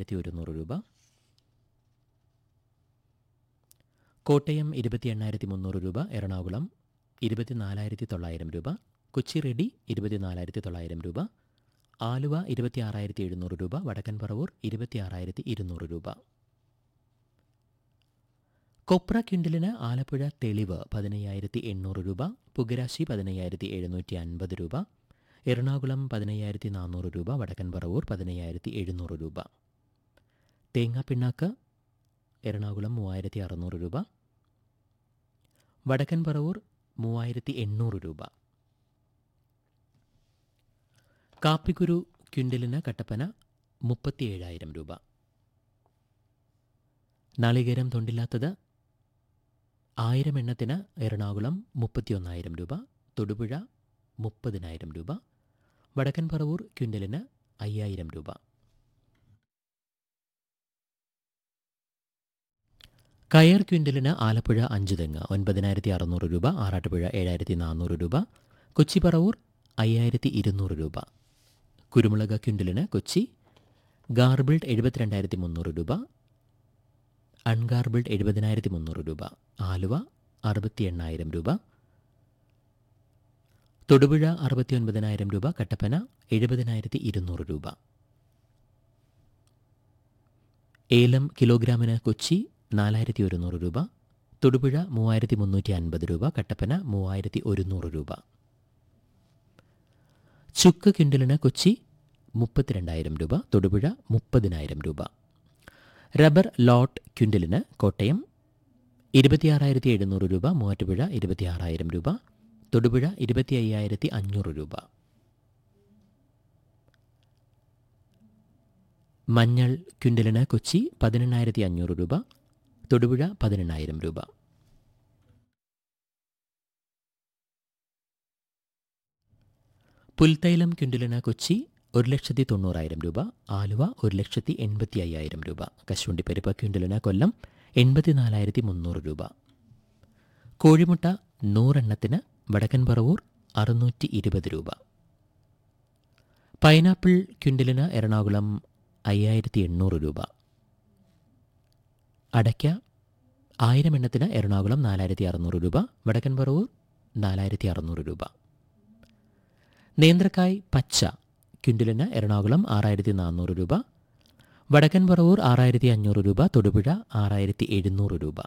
ഇരുപത്തിയേഴായിരത്തി ഒരുന്നൂറ് രൂപ കോട്ടയം ഇരുപത്തി എണ്ണായിരത്തി മുന്നൂറ് രൂപ എറണാകുളം ഇരുപത്തിനാലായിരത്തി തൊള്ളായിരം രൂപ കൊച്ചി റെഡി ഇരുപത്തിനാലായിരത്തി തൊള്ളായിരം രൂപ ആലുവ ഇരുപത്തി ആറായിരത്തി എഴുന്നൂറ് രൂപ വടക്കൻ പറവൂർ ഇരുപത്തി ആറായിരത്തി ഇരുന്നൂറ് രൂപ കൊപ്ര ക്വിൻ്റലിന് ആലപ്പുഴ തെളിവ് പതിനയ്യായിരത്തി എണ്ണൂറ് രൂപ പുകരാശി പതിനയ്യായിരത്തി എഴുന്നൂറ്റി അൻപത് രൂപ എറണാകുളം പതിനയ്യായിരത്തി നാനൂറ് രൂപ വടക്കൻ പറവൂർ പതിനയ്യായിരത്തി എഴുന്നൂറ് രൂപ തേങ്ങാപ്പിണ്ണാക്ക് എറണാകുളം മൂവായിരത്തി അറുന്നൂറ് രൂപ വടക്കൻ പറവൂർ മൂവായിരത്തി എണ്ണൂറ് രൂപ കാപ്പിക്കുരു ക്വിൻ്റലിന് കട്ടപ്പന മുപ്പത്തിയേഴായിരം രൂപ നാളികേരം തൊണ്ടില്ലാത്തത് ആയിരം എണ്ണത്തിന് എറണാകുളം മുപ്പത്തിയൊന്നായിരം രൂപ തൊടുപുഴ മുപ്പതിനായിരം രൂപ വടക്കൻ പറവൂർ ക്വിൻ്റലിന് അയ്യായിരം രൂപ കയർ ക്വിൻ്റലിന് ആലപ്പുഴ അഞ്ച് തെങ്ങ് ഒൻപതിനായിരത്തി അറുന്നൂറ് രൂപ ആറാട്ടുപുഴ ഏഴായിരത്തി നാനൂറ് രൂപ കൊച്ചി പറവൂർ അയ്യായിരത്തി ഇരുന്നൂറ് രൂപ കുരുമുളക് ക്വിൻ്റലിന് കൊച്ചി ഗാർബിൾഡ് എഴുപത്തിരണ്ടായിരത്തി മുന്നൂറ് രൂപ അൺഗാർബിൾഡ് എഴുപതിനായിരത്തി മുന്നൂറ് രൂപ ആലുവ അറുപത്തി എണ്ണായിരം രൂപ തൊടുപുഴ അറുപത്തി ഒൻപതിനായിരം രൂപ കട്ടപ്പന എഴുപതിനായിരത്തി ഇരുന്നൂറ് രൂപ ഏലം കിലോഗ്രാമിന് കൊച്ചി നാലായിരത്തി ഒരുന്നൂറ് രൂപ തൊടുപുഴ മൂവായിരത്തി മുന്നൂറ്റി അൻപത് രൂപ കട്ടപ്പന മൂവായിരത്തി ഒരുന്നൂറ് രൂപ ചുക്ക് ക്വിൻ്റലിന് കൊച്ചി മുപ്പത്തിരണ്ടായിരം രൂപ തൊടുപുഴ മുപ്പതിനായിരം രൂപ റബ്ബർ ലോട്ട് ക്വിൻ്റലിന് കോട്ടയം ഇരുപത്തിയാറായിരത്തി എഴുന്നൂറ് രൂപ മൂവാറ്റുപുഴ ഇരുപത്തിയാറായിരം രൂപ തൊടുപുഴ ഇരുപത്തി അയ്യായിരത്തി അഞ്ഞൂറ് രൂപ മഞ്ഞൾ ക്വിൻ്റലിന് കൊച്ചി പതിനെണ്ണായിരത്തി അഞ്ഞൂറ് രൂപ തൊടുപുഴ പതിനെണ്ണായിരം രൂപ പുൽത്തൈലം ക്വിൻ്റലിന് കൊച്ചി ഒരു ലക്ഷത്തി തൊണ്ണൂറായിരം രൂപ ആലുവ ഒരു ലക്ഷത്തി എൺപത്തി അയ്യായിരം രൂപ കശുവണ്ടിപ്പരിപ്പ് ക്വിൻ്റലിന് കൊല്ലം എൺപത്തിനാലായിരത്തി മുന്നൂറ് രൂപ കോഴിമുട്ട നൂറെണ്ണത്തിന് വടക്കൻ പറവൂർ അറുന്നൂറ്റി ഇരുപത് രൂപ പൈനാപ്പിൾ ക്വിൻ്റലിന് എറണാകുളം അയ്യായിരത്തി എണ്ണൂറ് രൂപ അടയ്ക്ക ആയിരം എണ്ണത്തിന് എറണാകുളം നാലായിരത്തി അറുന്നൂറ് രൂപ വടക്കൻ പറവൂർ നാലായിരത്തി അറുന്നൂറ് രൂപ നേന്ത്രക്കായ് പച്ച ക്വിൻ്റലിന് എറണാകുളം ആറായിരത്തി നാനൂറ് രൂപ വടക്കൻ പറവൂർ ആറായിരത്തി അഞ്ഞൂറ് രൂപ തൊടുപുഴ ആറായിരത്തി എഴുന്നൂറ് രൂപ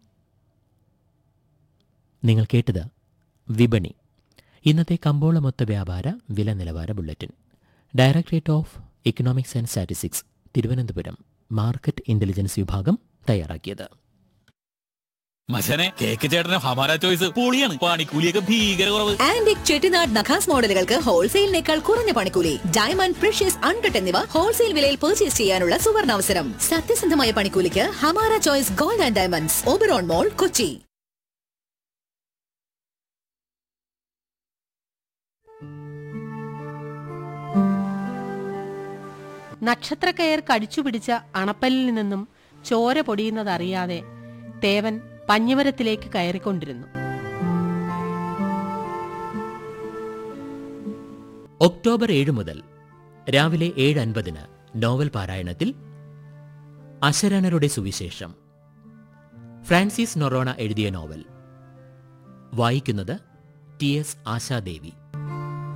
നിങ്ങൾ കേട്ടത് വിപണി ഇന്നത്തെ കമ്പോള മൊത്ത വ്യാപാര വില നിലവാര bulletin directorate of economics and statistics Thiruvananthapuram market intelligence വിഭാഗം തയ്യാറാക്കിയത് മച്ചനെ കേക്ക് ചേട്ടന് ഹമാര ചോയ്സ് പൊളിയാണ് പണിക്കൂലിയൊക്കെ ഭീകര കുറവ് ആന്റിക് ചെട്ടിനാട് നഖാസ് മോഡലുകൾക്ക് ഹോൾസെയിലിനേക്കാൾ കുറഞ്ഞ പണിക്കൂലി ഡയമണ്ട് പ്രഷ്യസ് അൺകട്ട് എന്നിവ ഹോൾസെയിൽ വിലയിൽ പർച്ചേസ് ചെയ്യാനുള്ള സുവർണാവസരം സത്യസന്ധമായ പണിക്കൂലിക്ക് Hamara choice gold and diamonds Oberon mall Kochi നക്ഷത്രക്കയർ കടിച്ചുപിടിച്ച അണപ്പല്ലിൽ നിന്നും ചോര പൊടിയുന്നതറിയാതെ തേവൻ പഞ്ഞിമരത്തിലേക്ക് കയറിക്കൊണ്ടിരുന്നു ഒക്ടോബർ ഏഴ് മുതൽ രാവിലെ ഏഴ് അൻപതിന് നോവൽ പാരായണത്തിൽ അശരണരുടെ സുവിശേഷം ഫ്രാൻസിസ് നൊറോണ എഴുതിയ നോവൽ വായിക്കുന്നത് ടി എസ് ആശാദേവി